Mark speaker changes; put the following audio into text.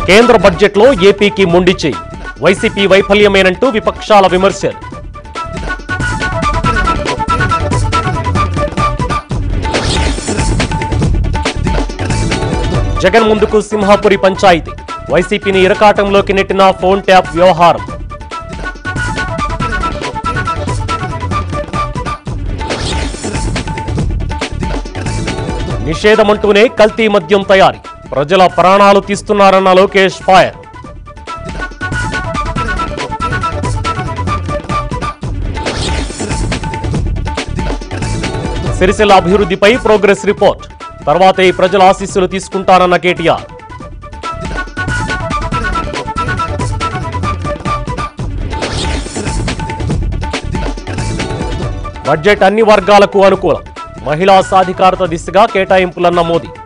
Speaker 1: కేంద్ర బడ్జెట్లో ఏపీకి మొండి చేయి వైసీపీ వైఫల్యమేనంటూ విపక్షాల విమర్శలు జగన్ ముందుకు సింహాపురి పంచాయతీ వైసీపీని ఇరకాటంలోకి నెట్టిన ఫోన్ ట్యాప్ వ్యవహారం నిషేధమంటూనే కల్తీ మద్యం తయారీ ప్రజల ప్రాణాలు తీస్తున్నారన్న లోకేష్ ఫైర్ సిరిసిల్ల అభివృద్ధిపై ప్రోగ్రెస్ రిపోర్ట్ తర్వాతే ప్రజల ఆశీస్సులు తీసుకుంటానన్న కేటీఆర్ బడ్జెట్ అన్ని వర్గాలకు అనుకూలం మహిళా సాధికారత దిశగా కేటాయింపులన్న మోదీ